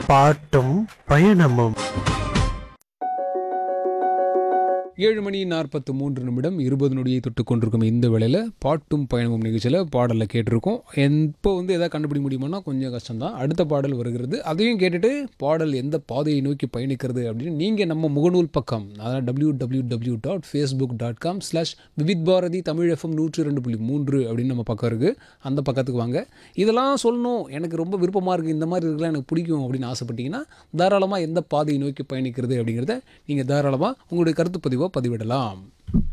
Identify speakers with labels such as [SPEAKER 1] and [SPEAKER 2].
[SPEAKER 1] பாட்டும் பயணமும்
[SPEAKER 2] ஏழு மணி நாற்பத்து மூன்று நிமிடம் இருபது நொடியை தொட்டு கொண்டிருக்கும் இந்த வேளையில் பாட்டும் பயணமும் நிகழ்ச்சியில் பாடலை கேட்டிருக்கோம் இப்போ வந்து எதாவது கண்டுபிடிக்க முடியுமானா கொஞ்சம் கஷ்டம்தான் அடுத்த பாடல் வருகிறது அதையும் கேட்டுட்டு பாடல் எந்த பாதையை நோக்கி பயணிக்கிறது அப்படின்னு நீங்கள் நம்ம முகநூல் பக்கம் அதாவது W W W dot Facebook dot com slash Vividh Bharati Tamil FM நூற்றி ரெண்டு புள்ளி மூன்று அப்படின்னு நம்ம பக்கம் இருக்குது அந்த பக்கத்துக்கு வாங்க இதெல்லாம் சொல்லணும் எனக்கு ரொம்ப விருப்பமாக இருக்குது இந்த மாதிரி இருக்கலாம் எனக்கு பிடிக்கும் அப்படின்னு ஆசைப்பட்டீங்கன்னா தாராளமாக எந்த பாதையை நோக்கி பயணிக்கிறது அப்படிங்கிறத நீங்கள் தாராளமாக உங்களுடைய கருத்து பதிவாக பதிவிடலாம்